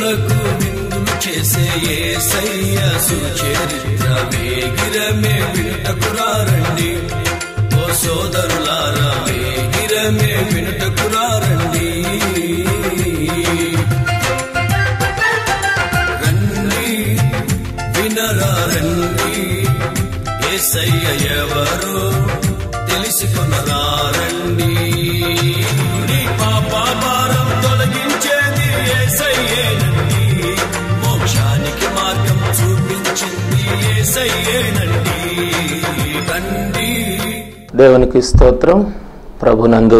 జనులకు విందులు చేసే ఏసయ్య సుచరిత్ర వేగిరమే వినుటకురారండి ఓ సోదరులారా వేగిరమే వినుటకురారండి రండి వినరా రండి ఏసయ్య ఎవరో తెలుసుకునరా రండి నీ పాప భారం తొలగించేది ఏసయ్యేనండి మోక్షానికి మార్గం చూపించింది ఏసయ్యేనండి రండి దేవునికి స్తోత్రం ప్రభునందు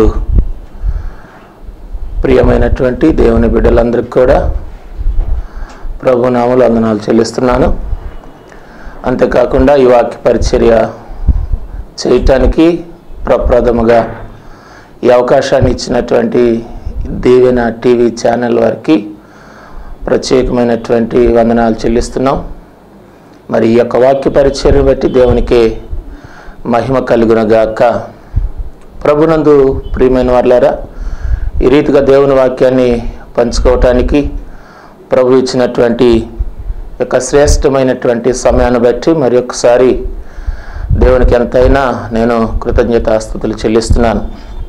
ప్రియమైనటువంటి దేవుని బిడ్డలందరికీ కూడా ప్రభు నామలు వందనాలు చెల్లిస్తున్నాను అంతేకాకుండా ఈ వాక్య పరిచర్య చేయటానికి ప్రప్రథముగా ఈ అవకాశాన్ని ఇచ్చినటువంటి దీవెన టీవీ ఛానల్ వారికి ప్రత్యేకమైనటువంటి వందనాలు చెల్లిస్తున్నాం మరి ఈ యొక్క వాక్య పరిచర్యను బట్టి దేవునికి మహిమ కలుగునగాక ప్రభునందు ప్రియమైన వాళ్ళారా ఈ రీతిగా దేవుని వాక్యాన్ని పంచుకోవటానికి ప్రభు ఇచ్చినటువంటి యొక్క శ్రేష్టమైనటువంటి సమయాన్ని బట్టి మరి ఒక్కసారి దేవునికి ఎంతైనా నేను కృతజ్ఞతాస్థుతులు చెల్లిస్తున్నాను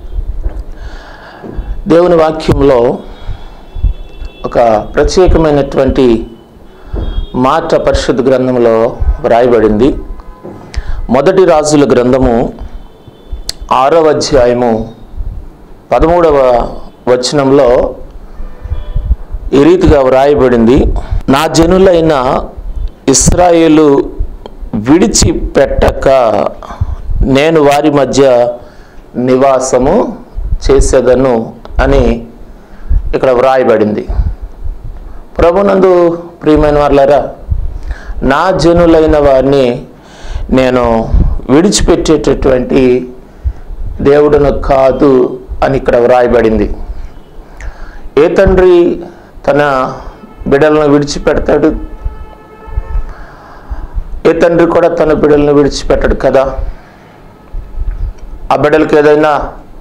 దేవుని వాక్యంలో ఒక ప్రత్యేకమైనటువంటి మాట పరిశుద్ధ గ్రంథంలో వ్రాయబడింది మొదటి రాజుల గ్రంథము ఆరవ అధ్యాయము పదమూడవ వచనంలో ఈ రీతిగా వ్రాయబడింది నా జనులైన ఇస్రాయేలు విడిచిపెట్టక నేను వారి మధ్య నివాసము చేసేదను అని ఇక్కడ వ్రాయబడింది ప్రభునందు ప్రియమైన వాళ్ళారా నా జనులైన వారిని నేను విడిచిపెట్టేటటువంటి దేవుడును కాదు అని ఇక్కడ వ్రాయబడింది ఏ తండ్రి తన బిడ్డలను విడిచిపెడతాడు ఏ తండ్రి కూడా తన బిడ్డలను విడిచిపెట్టడు కదా ఆ బిడ్డలకి ఏదైనా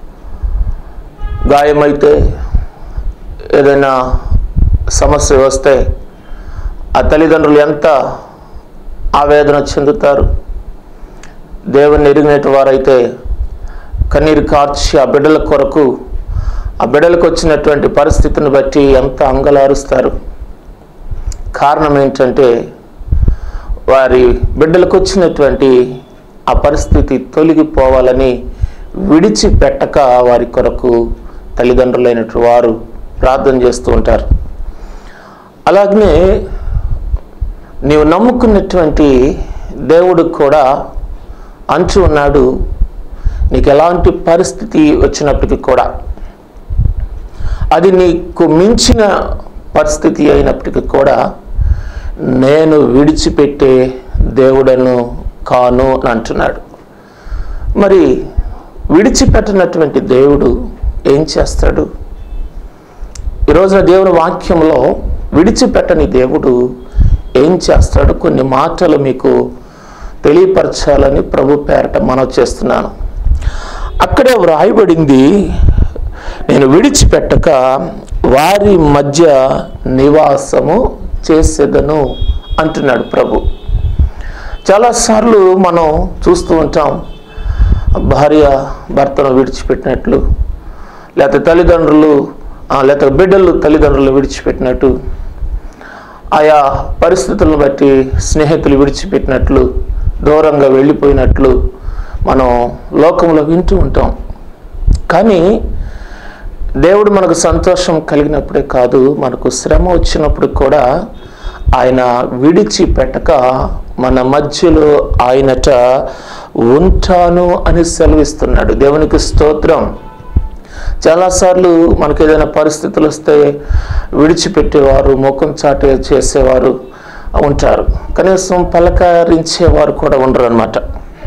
గాయమైతే ఏదైనా సమస్య వస్తే ఆ తల్లిదండ్రులు ఎంత ఆవేదన చెందుతారు దేవుని ఎరిగినట్టు వారైతే కన్నీరు కార్చి ఆ బిడ్డల కొరకు ఆ బిడ్డలకు వచ్చినటువంటి పరిస్థితిని బట్టి ఎంత అంగలారుస్తారు కారణం ఏంటంటే వారి బిడ్డలకు వచ్చినటువంటి ఆ పరిస్థితి తొలగిపోవాలని విడిచిపెట్టక వారి కొరకు తల్లిదండ్రులైనటువంటి వారు ప్రార్థన చేస్తూ ఉంటారు అలాగనే నీవు నమ్ముకున్నటువంటి దేవుడు కూడా అంచు ఉన్నాడు నీకు ఎలాంటి పరిస్థితి వచ్చినప్పటికీ కూడా అది నీకు మించిన పరిస్థితి అయినప్పటికీ కూడా నేను విడిచిపెట్టే దేవుడను కాను అని అంటున్నాడు మరి విడిచిపెట్టినటువంటి దేవుడు ఏం చేస్తాడు ఈ రోజున దేవుని వాక్యంలో విడిచిపెట్టని దేవుడు ఏం చేస్తాడు కొన్ని మాటలు మీకు తెలియపరచాలని ప్రభు పేరట మనవి చేస్తున్నాను అక్కడే వ్రాయబడింది నేను విడిచిపెట్టక వారి మధ్య నివాసము చేసేదను అంటున్నాడు ప్రభు చాలాసార్లు మనం చూస్తూ ఉంటాం భార్య భర్తను విడిచిపెట్టినట్లు లేకపోతే తల్లిదండ్రులు ఆ, లేకపోతే బిడ్డలు తల్లిదండ్రులు విడిచిపెట్టినట్టు ఆయా పరిస్థితులను బట్టి స్నేహితులు విడిచిపెట్టినట్లు దూరంగా వెళ్ళిపోయినట్లు మనం లోకంలో వింటూ ఉంటాం కానీ దేవుడు మనకు సంతోషం కలిగినప్పుడే కాదు మనకు శ్రమ వచ్చినప్పుడు కూడా ఆయన విడిచిపెట్టక మన మధ్యలో ఆయనట ఉంటాను అని సెలవిస్తున్నాడు దేవునికి స్తోత్రం చాలాసార్లు మనకు ఏదైనా పరిస్థితులు వస్తే విడిచిపెట్టేవారు ముఖం చాటే చేసేవారు ఉంటారు కనీసం పలకరించేవారు కూడా ఉండరు అనమాట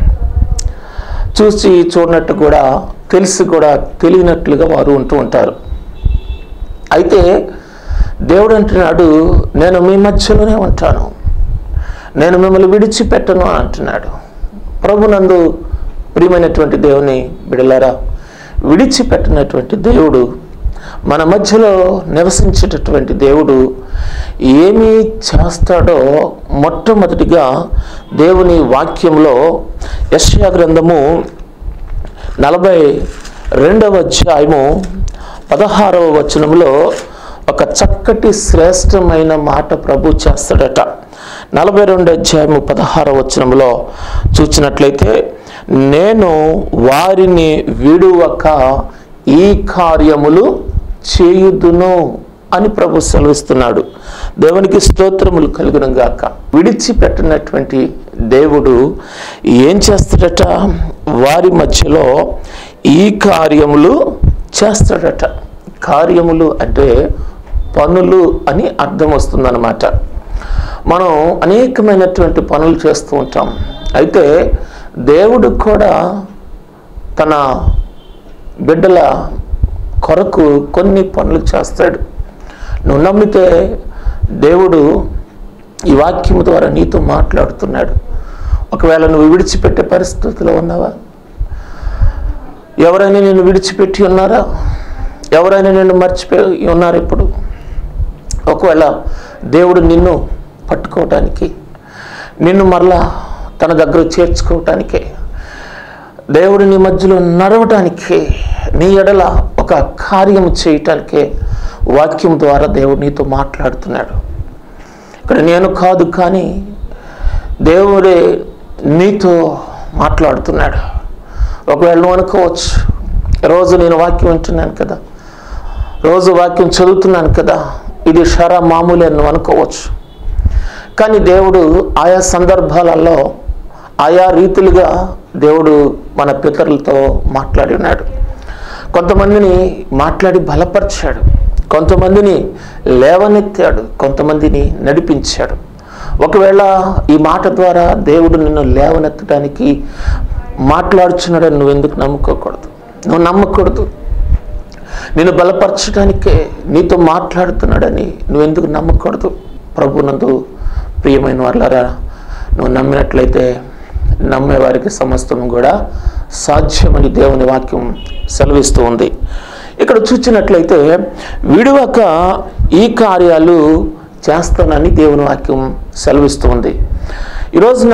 చూసి చూడనట్టు కూడా తెలిసి కూడా తెలియనట్లుగా వారు ఉంటూ ఉంటారు అయితే దేవుడు అంటున్నాడు నేను మీ మధ్యలోనే ఉంటాను నేను మిమ్మల్ని విడిచిపెట్టను అని అంటున్నాడు ప్రభునందు ప్రియమైనటువంటి దేవుని బిడలారా విడిచిపెట్టినటువంటి దేవుడు మన మధ్యలో నివసించేటటువంటి దేవుడు ఏమి చేస్తాడో మొట్టమొదటిగా దేవుని వాక్యంలో యశ్యా గ్రంథము నలభై రెండవ అధ్యాయము పదహారవ వచనంలో ఒక చక్కటి శ్రేష్టమైన మాట ప్రభు చేస్తాడట నలభై రెండు అధ్యాయము పదహారవ వచనంలో చూసినట్లయితే నేను వారిని విడువక ఈ కార్యములు చేయుదును అని ప్రభు సెలవిస్తున్నాడు దేవునికి స్తోత్రములు కలుగును గాక విడిచిపెట్టినటువంటి దేవుడు ఏం చేస్తాడట వారి మధ్యలో ఈ కార్యములు చేస్తాడట కార్యములు అంటే పనులు అని అర్థం వస్తుందన్నమాట మనం అనేకమైనటువంటి పనులు చేస్తూ ఉంటాం అయితే దేవుడు కూడా తన బిడ్డల కొరకు కొన్ని పనులు చేస్తాడు నువ్వు నమ్మితే దేవుడు ఈ వాక్యం ద్వారా నీతో మాట్లాడుతున్నాడు ఒకవేళ నువ్వు విడిచిపెట్టే పరిస్థితిలో ఉన్నావా ఎవరైనా నిన్ను విడిచిపెట్టి ఉన్నారా ఎవరైనా నిన్ను మర్చిపోయి ఉన్నారు ఇప్పుడు ఒకవేళ దేవుడు నిన్ను పట్టుకోవటానికి నిన్ను మరలా తన దగ్గర చేర్చుకోవటానికే దేవుడు నీ మధ్యలో నడవటానికి నీ ఎడల ఒక కార్యం చేయటానికే వాక్యం ద్వారా దేవుడు నీతో మాట్లాడుతున్నాడు ఇక్కడ నేను కాదు కానీ దేవుడే నీతో మాట్లాడుతున్నాడు ఒకవేళ నువ్వు అనుకోవచ్చు రోజు నేను వాక్యం వింటున్నాను కదా రోజు వాక్యం చదువుతున్నాను కదా ఇది షరా మామూలే అని నువ్వు అనుకోవచ్చు కానీ దేవుడు ఆయా సందర్భాలలో ఆయా రీతులుగా దేవుడు మన పితరులతో మాట్లాడి ఉన్నాడు కొంతమందిని మాట్లాడి బలపరిచాడు కొంతమందిని లేవనెత్తాడు కొంతమందిని నడిపించాడు ఒకవేళ ఈ మాట ద్వారా దేవుడు నిన్ను లేవనెత్తడానికి మాట్లాడుచున్నాడని నువ్వు ఎందుకు నమ్ముకోకూడదు నువ్వు నమ్మకూడదు నేను బలపరచడానికే నీతో మాట్లాడుతున్నాడని నువ్వెందుకు నమ్మకూడదు ప్రభునందు ప్రియమైన వాళ్ళరా నువ్వు నమ్మినట్లయితే నమ్మేవారికి సమస్తము కూడా సాధ్యమని దేవుని వాక్యం సెలవిస్తూ ఉంది ఇక్కడ చూసినట్లయితే విడువక ఈ కార్యాలు చేస్తానని దేవుని వాక్యం సెలవిస్తూ ఉంది ఈ రోజున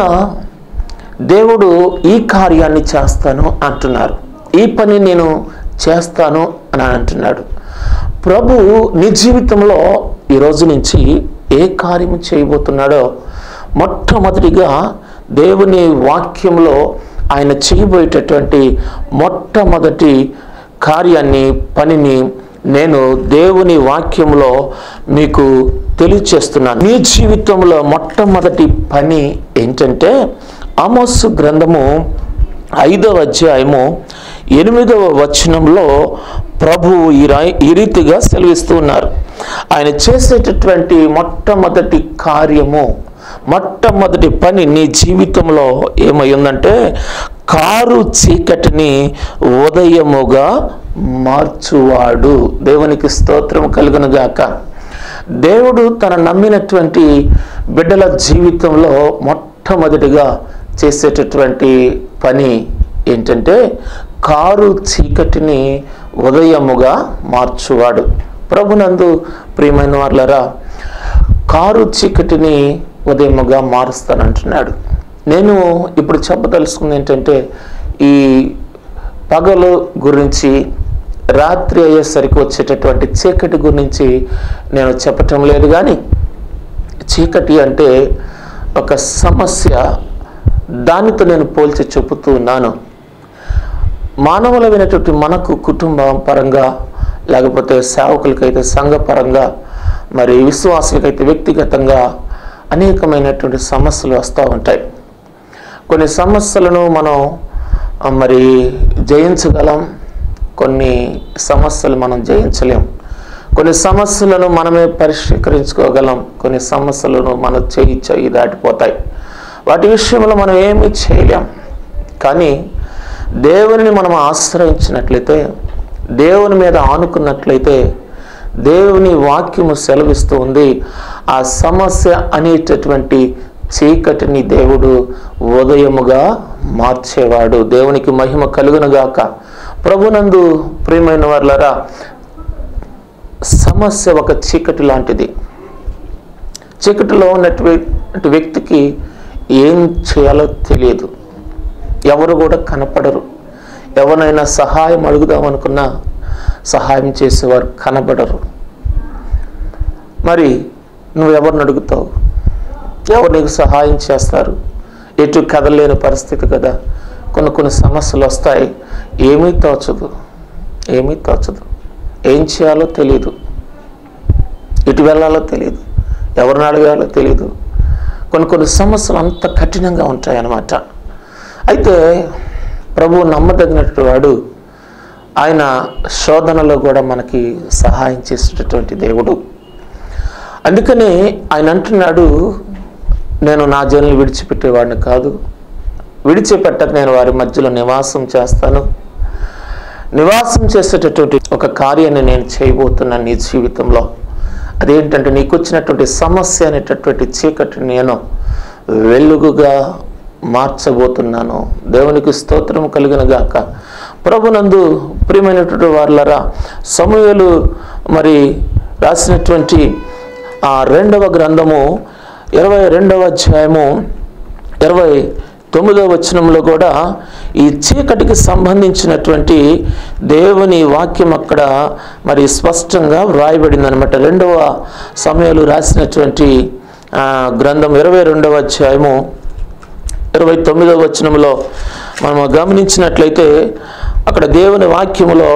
దేవుడు ఈ కార్యాన్ని చేస్తాను అంటున్నారు ఈ పని నేను చేస్తాను అని అంటున్నాడు ప్రభు నీ జీవితంలో ఈ రోజు నుంచి ఏ కార్యము చేయబోతున్నాడో మొట్టమొదటిగా దేవుని వాక్యంలో ఆయన చేయబోయేటటువంటి మొట్టమొదటి కార్యాన్ని పనిని నేను దేవుని వాక్యంలో మీకు తెలియచేస్తున్నాను నీ జీవితంలో మొట్టమొదటి పని ఏంటంటే ఆమోసు గ్రంథము ఐదవ అధ్యాయము ఎనిమిదవ వచనంలో ప్రభువు ఈ రా- ఈ రీతిగా సెలవిస్తూ ఉన్నారు ఆయన చేసేటటువంటి మొట్టమొదటి కార్యము మొట్టమొదటి పని నీ జీవితంలో ఏమై ఉందంటే కారు చీకటిని ఉదయముగా మార్చువాడు దేవునికి స్తోత్రం కలుగును గాక దేవుడు తన నమ్మినటువంటి బిడ్డల జీవితంలో మొట్టమొదటిగా చేసేటటువంటి పని ఏంటంటే కారు చీకటిని ఉదయముగా మార్చువాడు ప్రభునందు ప్రియమైన వాళ్ళరా కారు చీకటిని ఉదయముగా మారుస్తానంటున్నాడు నేను ఇప్పుడు చెప్పదలుచుకుంది ఏంటంటే ఈ పగలు గురించి రాత్రి అయ్యేసరికి వచ్చేటటువంటి చీకటి గురించి నేను చెప్పటం లేదు కానీ చీకటి అంటే ఒక సమస్య దానితో నేను పోల్చి చెబుతూ ఉన్నాను మానవులమైనటువంటి మనకు కుటుంబం పరంగా లేకపోతే సేవకులకైతే సంఘపరంగా మరి విశ్వాసులకైతే వ్యక్తిగతంగా అనేకమైనటువంటి సమస్యలు వస్తూ ఉంటాయి కొన్ని సమస్యలను మనం ఆ, మరి జయించగలం కొన్ని సమస్యలు మనం జయించలేం కొన్ని సమస్యలను మనమే పరిష్కరించుకోగలం కొన్ని సమస్యలను మన చేయి చేయి దాటిపోతాయి వాటి విషయంలో మనం ఏమీ చేయలేం కానీ దేవునిని మనం ఆశ్రయించినట్లయితే దేవుని మీద ఆనుకున్నట్లయితే దేవుని వాక్యము సెలవిస్తూ ఉంది ఆ సమస్య అనేటటువంటి చీకటిని దేవుడు ఉదయముగా మార్చేవాడు దేవునికి మహిమ కలుగునుగాక ప్రభునందు ప్రియమైన వాళ్ళరా సమస్య ఒక చీకటి లాంటిది చీకటిలో ఉన్నటువంటి వ్యక్తికి ఏం చేయాలో తెలియదు ఎవరు కూడా కనపడరు ఎవరినైనా సహాయం అడుగుదాం అనుకున్నా సహాయం చేసేవారు కనబడరు మరి నువ్వు ఎవరిని అడుగుతావు ఎవరు నీకు సహాయం చేస్తారు ఎటు కదలేని పరిస్థితి కదా కొన్ని కొన్ని సమస్యలు వస్తాయి ఏమీ తోచదు ఏమీ తోచదు ఏం చేయాలో తెలియదు ఎటు వెళ్ళాలో తెలియదు ఎవరిని అడగాలో తెలియదు కొన్ని కొన్ని సమస్యలు అంత కఠినంగా ఉంటాయి అన్నమాట అయితే ప్రభువు నమ్మదగినటువంటి వాడు ఆయన శోధనలో కూడా మనకి సహాయం చేసేటటువంటి దేవుడు అందుకని ఆయన అంటున్నాడు నేను నా జనులు విడిచిపెట్టేవాడిని కాదు విడిచిపెట్టక నేను వారి మధ్యలో నివాసం చేస్తాను నివాసం చేసేటటువంటి ఒక కార్యాన్ని నేను చేయబోతున్నాను నీ జీవితంలో అదేంటంటే నీకు వచ్చినటువంటి సమస్య అనేటటువంటి చీకటిని నేను వెలుగుగా మార్చబోతున్నాను దేవునికి స్తోత్రం కలిగిన గాక ప్రభునందు ప్రియమైనటువంటి వారులరా సమూహలు మరి రాసినటువంటి ఆ రెండవ గ్రంథము ఇరవై రెండవ అధ్యాయము ఇరవై తొమ్మిదవ వచనంలో కూడా ఈ చీకటికి సంబంధించినటువంటి దేవుని వాక్యం అక్కడ మరి స్పష్టంగా వ్రాయబడింది అనమాట రెండవ సమయాలు రాసినటువంటి ఆ, గ్రంథం ఇరవై రెండవ అధ్యాయము ఇరవై తొమ్మిదవ వచనంలో మనం గమనించినట్లయితే అక్కడ దేవుని వాక్యములో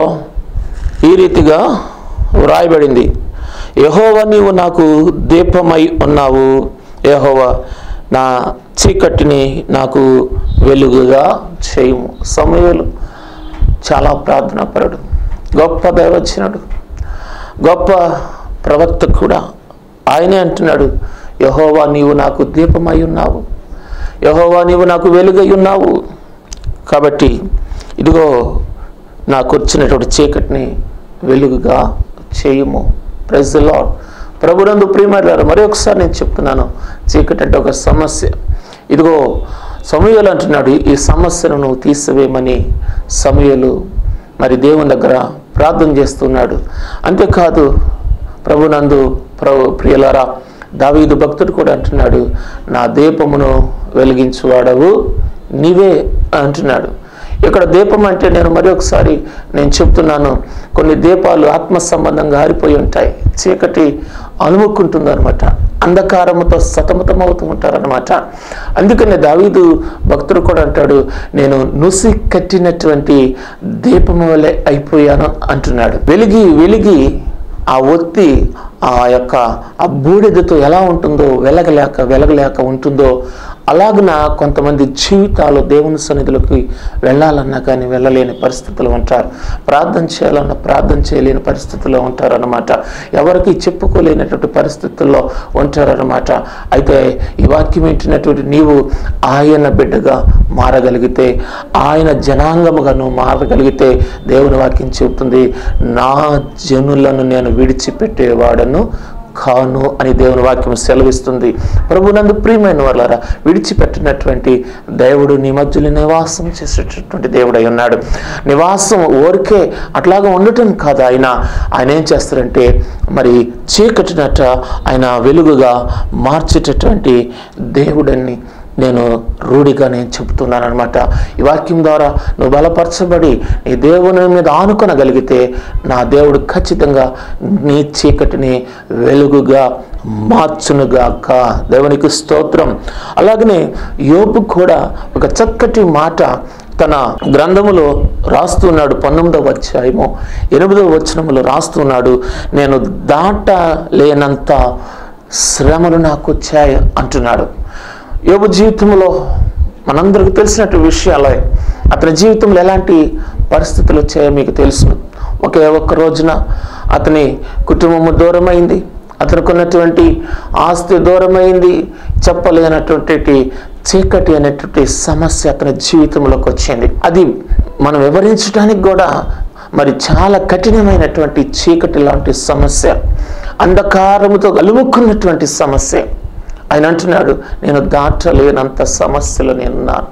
ఈ రీతిగా వ్రాయబడింది యహోవా నీవు నాకు దీపమై ఉన్నావు యహోవా నా చీకటిని నాకు వెలుగుగా చేయము సమయాలు చాలా ప్రార్థనాపరుడు గొప్ప దైవచనుడు గొప్ప ప్రవక్త కూడా ఆయనే అంటున్నాడు యహోవా నీవు నాకు దీపమై ఉన్నావు యహోవా నీవు నాకు వెలుగై ఉన్నావు కాబట్టి ఇదిగో నాకు వచ్చినటువంటి చీకటిని వెలుగుగా చేయుము ప్రెజ్ లాడ్ ప్రభునందు ప్రియమారు మరి ఒకసారి నేను చెప్తున్నాను చీకటి అంటే ఒక సమస్య ఇదిగో సమయలు అంటున్నాడు ఈ సమస్యను నువ్వు తీసివేయమని సమయలు మరి దేవుని దగ్గర ప్రార్థన చేస్తున్నాడు అంతేకాదు ప్రభునందు ప్రభు ప్రియులారా దావీదు భక్తుడు కూడా అంటున్నాడు నా దీపమును వెలిగించువాడవు నీవే అంటున్నాడు ఇక్కడ దీపం అంటే నేను మరి ఒకసారి నేను చెప్తున్నాను కొన్ని దీపాలు ఆత్మ సంబంధంగా ఆరిపోయి ఉంటాయి చీకటి అలుముక్కుంటుంది అనమాట అంధకారముతో సతమతమవుతూ ఉంటారనమాట అందుకనే దావీదు భక్తుడు కూడా అంటాడు నేను నుసి కట్టినటువంటి దీపము వలె అయిపోయాను అంటున్నాడు వెలిగి వెలిగి ఆ ఒత్తి ఆ యొక్క ఆ బూడిదతో ఎలా ఉంటుందో వెలగలేక వెలగలేక ఉంటుందో అలాగున కొంతమంది జీవితాలు దేవుని సన్నిధిలోకి వెళ్ళాలన్నా కానీ వెళ్ళలేని పరిస్థితులు ఉంటారు ప్రార్థన చేయాలన్న ప్రార్థన చేయలేని పరిస్థితుల్లో ఉంటారన్నమాట ఎవరికి చెప్పుకోలేనటువంటి పరిస్థితుల్లో ఉంటారన్నమాట అయితే ఈ వాక్యం వింటున్నటువంటి నీవు ఆయన బిడ్డగా మారగలిగితే ఆయన జనాంగముగా నువ్వు మారగలిగితే దేవుని వాక్యం చెబుతుంది నా జనులను నేను విడిచిపెట్టేవాడను కాను అని దేవుని వాక్యం సెలవిస్తుంది ప్రభునందు ప్రియమైన వాళ్ళారా విడిచిపెట్టినటువంటి దేవుడు నీ మధ్యలో నివాసం చేసేటటువంటి దేవుడై ఉన్నాడు నివాసం ఊరికే అట్లాగా ఉండటం కాదు ఆయన ఆయన ఏం చేస్తారంటే మరి చీకటినట ఆయన వెలుగుగా మార్చేటటువంటి దేవుడని నేను రూఢిగా నేను చెబుతున్నాను అనమాట ఈ వాక్యం ద్వారా నువ్వు బలపరచబడి నీ దేవుని మీద ఆనుకొనగలిగితే నా దేవుడు ఖచ్చితంగా నీ చీకటిని వెలుగుగా మార్చునుగాక దేవునికి స్తోత్రం అలాగనే యోపు కూడా ఒక చక్కటి మాట తన గ్రంథములో రాస్తున్నాడు పంతొమ్మిదవ అధ్యాయము ఎనిమిదవ వచనములో రాస్తున్నాడు నేను దాటలేనంత శ్రమలు నాకు వచ్చాయి అంటున్నాడు యోబు జీవితంలో మనందరికి తెలిసినట్టు విషయాలే అతని జీవితంలో ఎలాంటి పరిస్థితులు వచ్చాయో మీకు తెలుసును ఒకే ఒక్క రోజున అతని కుటుంబము దూరమైంది అతనికి ఉన్నటువంటి ఆస్తి దూరమైంది చెప్పలేనటువంటి చీకటి అనేటువంటి సమస్య అతని జీవితంలోకి వచ్చింది అది మనం వివరించడానికి కూడా మరి చాలా కఠినమైనటువంటి చీకటి లాంటి సమస్య అంధకారముతో అలుముకున్నటువంటి సమస్య ఆయన అంటున్నాడు నేను దాటలేనంత సమస్యలు నేనున్నాను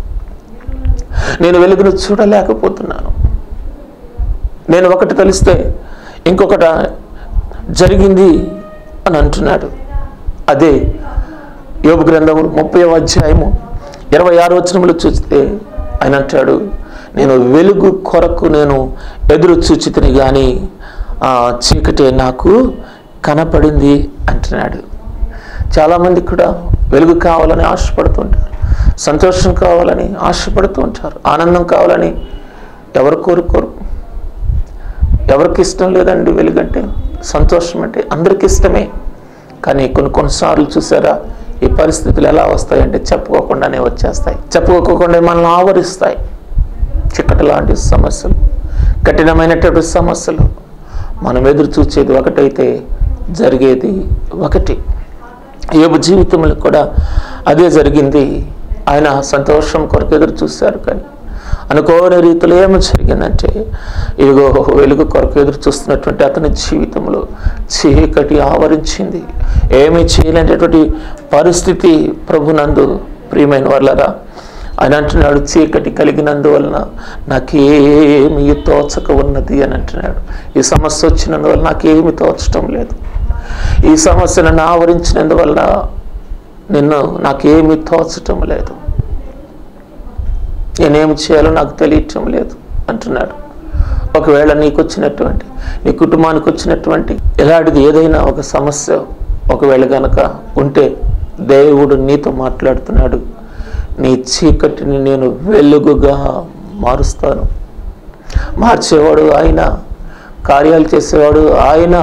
నేను వెలుగును చూడలేకపోతున్నాను నేను ఒకటి తెలిస్తే ఇంకొకట జరిగింది అని అంటున్నాడు అదే యోగ గ్రంథము ముప్పై అధ్యాయము ఇరవై ఆరు వచనములు చూస్తే ఆయన అంటాడు నేను వెలుగు కొరకు నేను ఎదురు చూచితిని కానీ ఆ చీకటి నాకు కనపడింది అంటున్నాడు చాలామంది కూడా వెలుగు కావాలని ఆశపడుతుంటారు సంతోషం కావాలని ఆశపడుతూ ఉంటారు ఆనందం కావాలని ఎవరు కోరుకోరు ఎవరికి ఇష్టం లేదండి వెలుగంటే సంతోషం అంటే అందరికి ఇష్టమే కానీ కొన్ని కొన్నిసార్లు చూసారా ఈ పరిస్థితులు ఎలా వస్తాయంటే చెప్పుకోకుండానే వచ్చేస్తాయి చెప్పుకోకుండా మనల్ని ఆవరిస్తాయి చిక్కటి లాంటి సమస్యలు కఠినమైనటువంటి సమస్యలు మనం ఎదురు చూసేది ఒకటైతే జరిగేది ఒకటి యోబు జీవితంలో కూడా అదే జరిగింది ఆయన సంతోషం కొరకు ఎదురు చూశారు కానీ అనుకోని రీతిలో ఏమి జరిగిందంటే ఇదిగో వెలుగు కొరకు ఎదురు చూస్తున్నటువంటి అతని జీవితంలో చీకటి ఆవరించింది ఏమీ చేయలేనటువంటి పరిస్థితి ప్రభునందు ప్రియమైన వాళ్ళరా ఆయన అంటున్నాడు చీకటి కలిగినందువలన నాకేమి తోచక ఉన్నది అని అంటున్నాడు ఈ సమస్య వచ్చినందువల్ల నాకేమి తోచటం లేదు ఈ సమస్య నన్ను ఆవరించినందువల్ల నిన్ను నాకేమీ తోచటం లేదు నేనేమి చేయాలో నాకు తెలియటం లేదు అంటున్నాడు ఒకవేళ నీకు వచ్చినటువంటి నీ కుటుంబానికి వచ్చినటువంటి ఎలాంటిది ఏదైనా ఒక సమస్య ఒకవేళ గనక ఉంటే దేవుడు నీతో మాట్లాడుతున్నాడు నీ చీకటిని నేను వెలుగుగా మారుస్తాను మార్చేవాడు ఆయన కార్యాలు చేసేవాడు ఆయన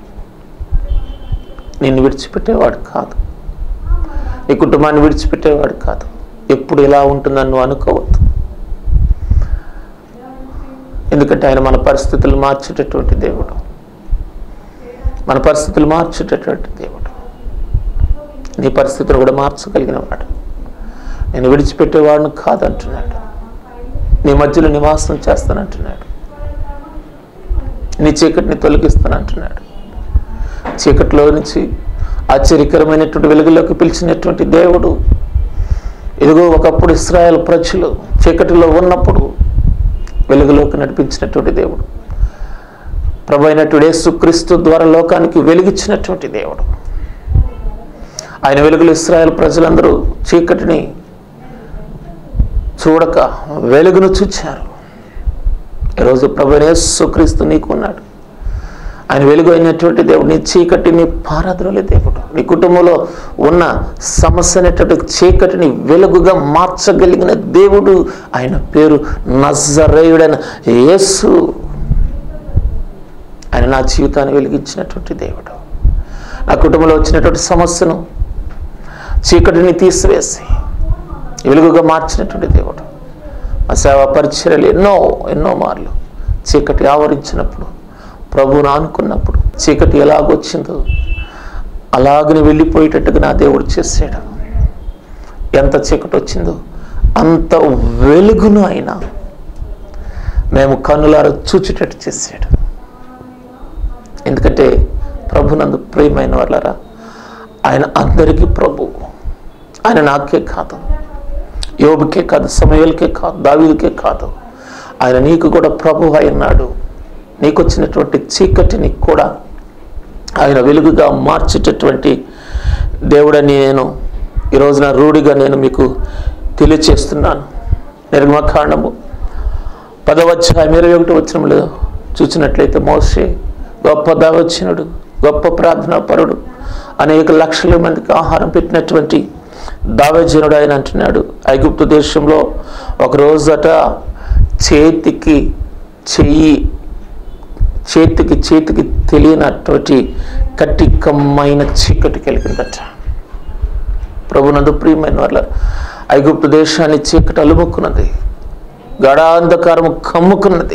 నిన్ను విడిచిపెట్టేవాడు కాదు నీ కుటుంబాన్ని విడిచిపెట్టేవాడు కాదు ఎప్పుడు ఇలా ఉంటుందని నువ్వు అనుకోవద్దు ఎందుకంటే ఆయన మన పరిస్థితులు మార్చేటటువంటి దేవుడు మన పరిస్థితులు మార్చేటటువంటి దేవుడు నీ పరిస్థితులు కూడా మార్చగలిగిన వాడు నేను విడిచిపెట్టేవాడిని కాదంటున్నాడు నీ మధ్యలో నివాసం చేస్తానంటున్నాడు నీ చీకటిని తొలగిస్తానంటున్నాడు చీకటిలో నుంచి ఆశ్చర్యకరమైనటువంటి వెలుగులోకి పిలిచినటువంటి దేవుడు ఇదిగో ఒకప్పుడు ఇస్రాయల్ ప్రజలు చీకటిలో ఉన్నప్పుడు వెలుగులోకి నడిపించినటువంటి దేవుడు ప్రభు అయినటువంటి యేసుక్రీస్తు ద్వారా లోకానికి వెలిగించినటువంటి దేవుడు ఆయన వెలుగులు ఇస్రాయల్ ప్రజలందరూ చీకటిని చూడక వెలుగును చూచారు ఈరోజు ప్రభు అయిన యేసుక్రీస్తు నీకు ఉన్నాడు ఆయన వెలుగు అయినటువంటి దేవుడు నీ చీకటిని పారద్రోలే దేవుడు నీ కుటుంబంలో ఉన్న సమస్య అనేటువంటి చీకటిని వెలుగుగా మార్చగలిగిన దేవుడు ఆయన పేరు నజరేయుడైన యేసు ఆయన నా జీవితాన్ని వెలిగించినటువంటి దేవుడు నా కుటుంబంలో వచ్చినటువంటి సమస్యను చీకటిని తీసివేసి వెలుగుగా మార్చినటువంటి దేవుడు మా సేవా పరిచర్యలు ఎన్నో ఎన్నో మార్లు చీకటి ఆవరించినప్పుడు ప్రభువును ఆనుకున్నప్పుడు చీకటి ఎలాగొచ్చిందో అలాగని వెళ్ళిపోయేటట్టుగా నా దేవుడు చేశాడు ఎంత చీకటి వచ్చిందో అంత వెలుగును ఆయన మేము కన్నులారా చూచేటట్టు చేశాడు ఎందుకంటే ప్రభునందు ప్రియమైన వాళ్ళరా ఆయన అందరికీ ప్రభువు ఆయన నాకే కాదు యోబుకే కాదు సమయలకే కాదు దావీదుకే కాదు ఆయన నీకు కూడా ప్రభు అయినాడు నీకు వచ్చినటువంటి చీకటిని కూడా ఆయన వెలుగుగా మార్చేటటువంటి దేవుడని నేను ఈ రోజున రూఢిగా నేను మీకు తెలియచేస్తున్నాను నిర్మకాండము పదవధ్యాయం ఇరవై ఒకటి వచ్చినప్పుడు చూసినట్లయితే మోసే గొప్ప దావచ్చినుడు గొప్ప ప్రార్థనా పరుడు అనేక లక్షల మందికి ఆహారం పెట్టినటువంటి దావజనుడు ఆయన అంటున్నాడు ఐగుప్తు దేశంలో ఒక రోజట చేతికి చెయ్యి చేతికి చేతికి తెలియనటువంటి కట్టికమైన చీకటి కలిగిందట ప్రభునందు ప్రియమైన వాళ్ళ ఐగుప్తు దేశాన్ని చీకటి అలుముకున్నది గడాంధకారము కమ్ముకున్నది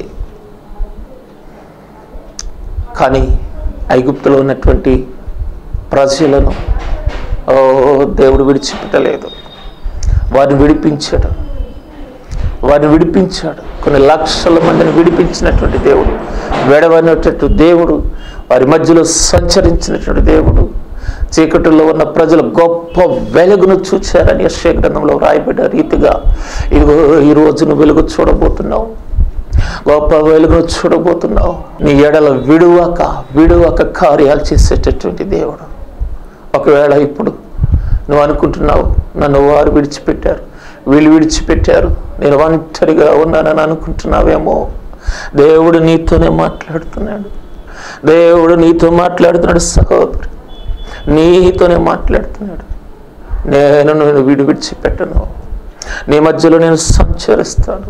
కానీ ఐగుప్తులో ఉన్నటువంటి ప్రజలను ఓ దేవుడు విడిచిపెట్టలేదు వారిని విడిపించాడు వారిని విడిపించాడు కొన్ని లక్షల మందిని విడిపించినటువంటి దేవుడు వెడవనటువంటి దేవుడు వారి మధ్యలో సంచరించినటువంటి దేవుడు చీకటిలో ఉన్న ప్రజలు గొప్ప వెలుగును చూచారని యశ్వ గ్రంథంలో రాయబడ్డ రీతిగా ఇదిగో ఈ రోజును వెలుగు చూడబోతున్నావు గొప్ప వెలుగు చూడబోతున్నావు నీ ఎడల విడువక విడువక కార్యాలు చేసేటటువంటి దేవుడు ఒకవేళ ఇప్పుడు నువ్వు అనుకుంటున్నావు నన్ను వారు విడిచిపెట్టారు వీళ్ళు విడిచిపెట్టారు నేను ఒంటరిగా ఉన్నానని అనుకుంటున్నావేమో దేవుడు నీతోనే మాట్లాడుతున్నాడు దేవుడు నీతో మాట్లాడుతున్నాడు సహోదరు నీతోనే మాట్లాడుతున్నాడు నేను నేను వీడు విడిచిపెట్టను నీ మధ్యలో నేను సంచరిస్తాను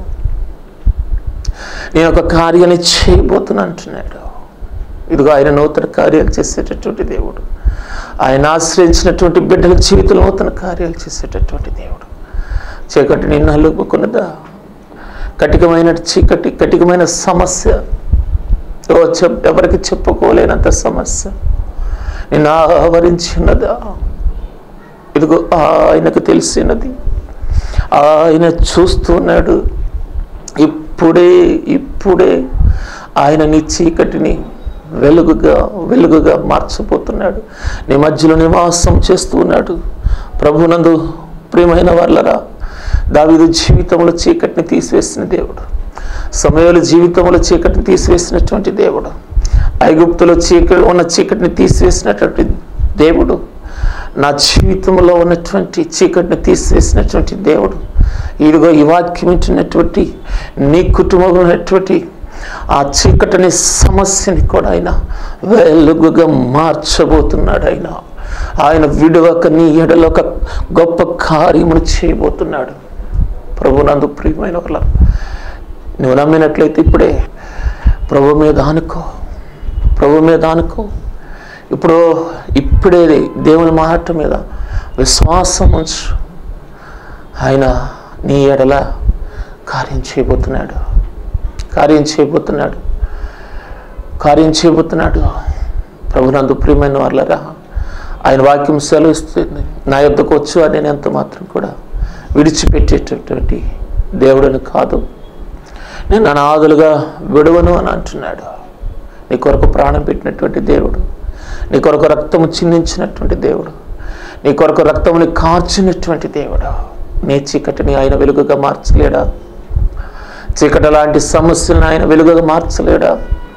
నేను ఒక కార్యాన్ని చేయబోతున్నా అంటున్నాడు ఇదిగో ఆయన నూతన కార్యాలు చేసేటటువంటి దేవుడు ఆయన ఆశ్రయించినటువంటి బిడ్డల జీవితంలో నూతన కార్యాలు చేసేటటువంటి దేవుడు చీకటి నిన్ను అల్లుకున్నదా కటికమైన చీకటి కటికమైన సమస్య ఓ చెప్ ఎవరికి చెప్పుకోలేనంత సమస్య నిన్ను ఆవరించినదా ఇదిగో ఆయనకు తెలిసినది ఆయన చూస్తున్నాడు ఇప్పుడే ఇప్పుడే ఆయన నీ చీకటిని వెలుగుగా వెలుగుగా మార్చబోతున్నాడు నీ మధ్యలో నివాసం చేస్తూ ఉన్నాడు ప్రభునందు ప్రియమైన వాళ్ళరా దావిదు జీవితంలో చీకటిని తీసివేసిన దేవుడు సమయాల జీవితంలో చీకటిని తీసివేసినటువంటి దేవుడు ఐగుప్తులో చీకటి ఉన్న చీకటిని తీసివేసినటువంటి దేవుడు నా జీవితంలో ఉన్నటువంటి చీకటిని తీసివేసినటువంటి దేవుడు ఇదిగో ఈ వాక్యం వింటున్నటువంటి నీ కుటుంబంలో ఉన్నటువంటి ఆ చీకటిని సమస్యని కూడా ఆయన వెలుగుగా మార్చబోతున్నాడు ఆయన ఆయన విడువక నీ ఎడలో ఒక గొప్ప కార్యమును చేయబోతున్నాడు ప్రభునందు ప్రియమైన వాళ్ళ నువ్వు నమ్మినట్లయితే ఇప్పుడే ప్రభు మీద ఆనుకో ప్రభు మీద ఆనుకో ఇప్పుడు ఇప్పుడే దేవుని మాట మీద విశ్వాసం ఉంచు ఆయన నీ ఎడల కార్యం చేయబోతున్నాడు కార్యం చేయబోతున్నాడు కార్యం చేయబోతున్నాడు ప్రభునందు ప్రియమైన వాళ్ళరా ఆయన వాక్యం సెలవిస్తుంది నా యొద్దకు వచ్చు అని నేను ఎంత మాత్రం కూడా విడిచిపెట్టేటటువంటి దేవుడని కాదు నేను అనాథులుగా విడవను అని అంటున్నాడు నీ కొరకు ప్రాణం పెట్టినటువంటి దేవుడు నీ కొరకు రక్తము చిందించినటువంటి దేవుడు నీ కొరకు రక్తముని కార్చినటువంటి దేవుడు నీ చీకటిని ఆయన వెలుగుగా మార్చలేడా చీకటి లాంటి సమస్యలను ఆయన వెలుగుగా మార్చలేడా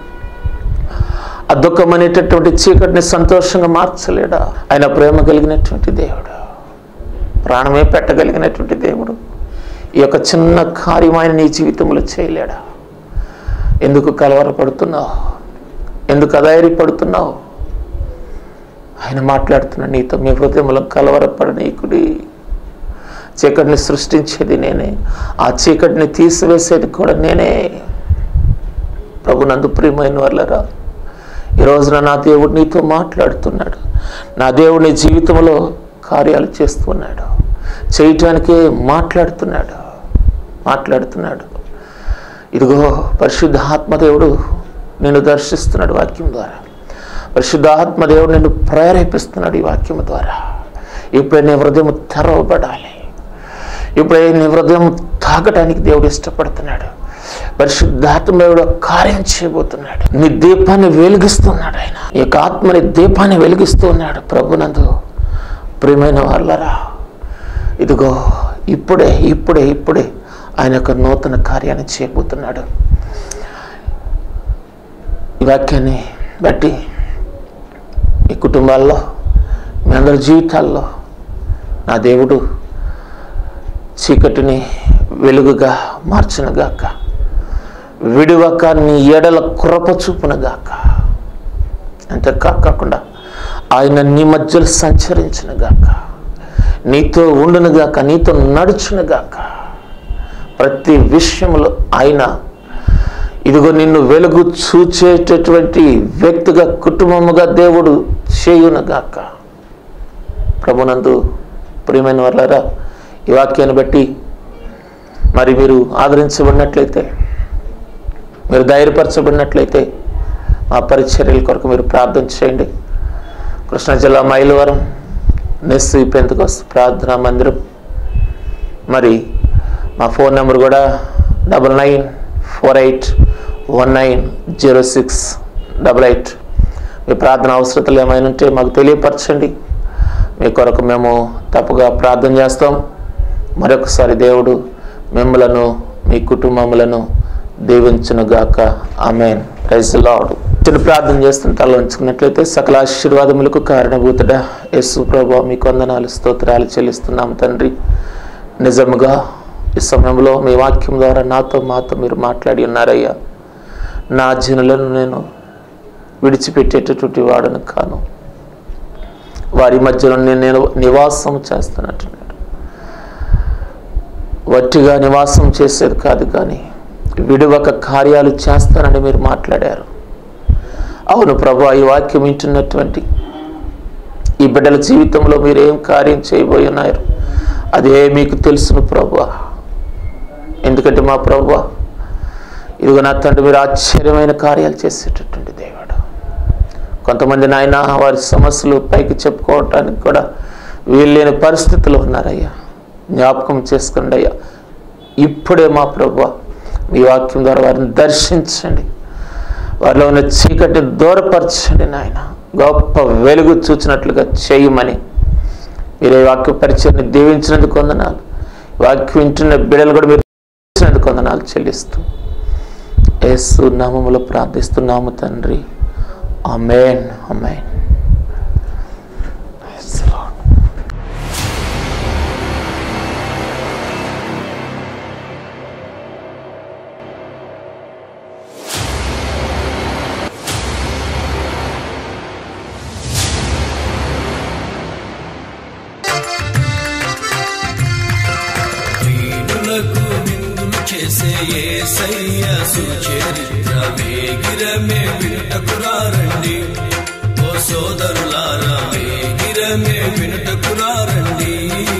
ఆ దుఃఖం అనేటటువంటి చీకటిని సంతోషంగా మార్చలేడా ఆయన ప్రేమ కలిగినటువంటి దేవుడు ప్రాణమే పెట్టగలిగినటువంటి దేవుడు ఈ యొక్క చిన్న కార్యం ఆయన నీ జీవితంలో చేయలేడా ఎందుకు కలవరపడుతున్నావు ఎందుకు అధైర్యపడుతున్నావు ఆయన మాట్లాడుతున్నా నీతో మీ హృదయంలో కలవరపడనీకుడి చీకటిని సృష్టించేది నేనే ఆ చీకటిని తీసివేసేది కూడా నేనే ప్రభు నందు ప్రియమైన వాళ్ళరా ఈ రోజున నా దేవుడు నీతో మాట్లాడుతున్నాడు నా దేవుడు నీ జీవితంలో కార్యాలు చేస్తున్నాడు చేయటానికే మాట్లాడుతున్నాడు మాట్లాడుతున్నాడు ఇదిగో పరిశుద్ధ ఆత్మదేవుడు నిన్ను దర్శిస్తున్నాడు వాక్యం ద్వారా పరిశుద్ధాత్మ దేవుడు నిన్ను ప్రేరేపిస్తున్నాడు ఈ వాక్యం ద్వారా ఇప్పుడే నీ హృదయం తెరవబడాలి ఇప్పుడే నీ హృదయం తాగటానికి దేవుడు ఇష్టపడుతున్నాడు పరిశుద్ధాత్మ దేవుడు కార్యం చేయబోతున్నాడు నీ దీపాన్ని వెలిగిస్తున్నాడు ఆయన ఈ యొక్క ఆత్మని దీపాన్ని వెలిగిస్తున్నాడు ప్రభునందు ప్రియమైన వాళ్ళరా ఇదిగో ఇప్పుడే ఇప్పుడే ఇప్పుడే ఆయన యొక్క నూతన కార్యాన్ని చేయబోతున్నాడు ఈ వాక్యాన్ని బట్టి మీ కుటుంబాల్లో మీ అందరి జీవితాల్లో నా దేవుడు చీకటిని వెలుగుగా మార్చునుగాక విడివక నీ ఎడల కృప చూపునుగాక అంతే కాకుండా ఆయన నీ మధ్యలో సంచరించునుగాక నీతో ఉండునుగాక నీతో నడుచునుగాక ప్రతి విషయంలో ఆయన ఇదిగో నిన్ను వెలుగు చూచేటటువంటి వ్యక్తిగా కుటుంబముగా దేవుడు చేయునుగాక ప్రభునందు ప్రియమైన వాళ్ళారా ఈ వాక్యాన్ని బట్టి మరి మీరు ఆదరించబడినట్లయితే మీరు ధైర్యపరచబడినట్లయితే మా పరిచర్యల కొరకు మీరు ప్రార్థన చేయండి కృష్ణా జిల్లా మైలవరం నెస్సు పెంతకోస్ ప్రార్థనా మందిరం మరి మా ఫోన్ నెంబర్ కూడా double nine four eight one nine zero six double eight మీ ప్రార్థన అవసరతలు ఏమైనా ఉంటే మాకు తెలియపరచండి మీ కొరకు మేము తప్పుగా ప్రార్థన చేస్తాం మరొకసారి దేవుడు మిమ్మలను మీ కుటుంబములను దీవించునుగాక ఆమెన్ ప్రైజ్ లాడ్ చిన్న ప్రార్థన చేస్తున్న తల ఉంచుకున్నట్లయితే సకల ఆశీర్వాదములకు కారణభూతుడా యేసు ప్రభా మీకు వందనాలు స్తోత్రాలు చెల్లిస్తున్నాము తండ్రి నిజముగా ఈ సమయంలో మీ వాక్యం ద్వారా నాతో మాతో మీరు మాట్లాడి ఉన్నారయ్యా నా జనులను నేను విడిచిపెట్టేటటువంటి వాడను కాను వారి మధ్యలో నేను నేను నివాసం చేస్తున్నట్టున్నాడు వట్టిగా నివాసం చేసేది కాదు కానీ విడువక కార్యాలు చేస్తానని మీరు మాట్లాడారు అవును ప్రభు ఈ వాక్యం వింటున్నటువంటి ఈ బిడ్డల జీవితంలో మీరు ఏం కార్యం చేయబోయి ఉన్నారు అదే మీకు తెలుసును ప్రభు ఎందుకంటే మా ప్రభు ఇదిగో నా తండ్రి మీరు ఆశ్చర్యమైన కార్యాలు చేసేటటువంటి దేవుడు కొంతమంది నాయన వారి సమస్యలు పైకి చెప్పుకోవటానికి కూడా వీల్లేని పరిస్థితులు ఉన్నారయ్యా జ్ఞాపకం చేసుకోండి అయ్యా ఇప్పుడే మా ప్రభు మీ వాక్యం ద్వారా వారిని దర్శించండి వారిలో ఉన్న చీకటిని దూరపరచండి నాయన గొప్ప వెలుగు చూచినట్లుగా చేయమని మీరే వాక్య పరిచయాన్ని దీవించినందుకు వందనాలు వాక్యం వింటున్న బిడలు కూడా మీరు దీవించినందుకు వందనాలు చెల్లిస్తూ యేసు నామములో ప్రార్థిస్తున్నాము తండ్రి అమేన్ అమేన్ Praise the Lord. దీనులకు విందులు చేసే యేసయ్య సుచరిత్ర వేగిరమే వినుటకురారండి ఓ సోదరులారా వేగిరమే వినుటకురారండి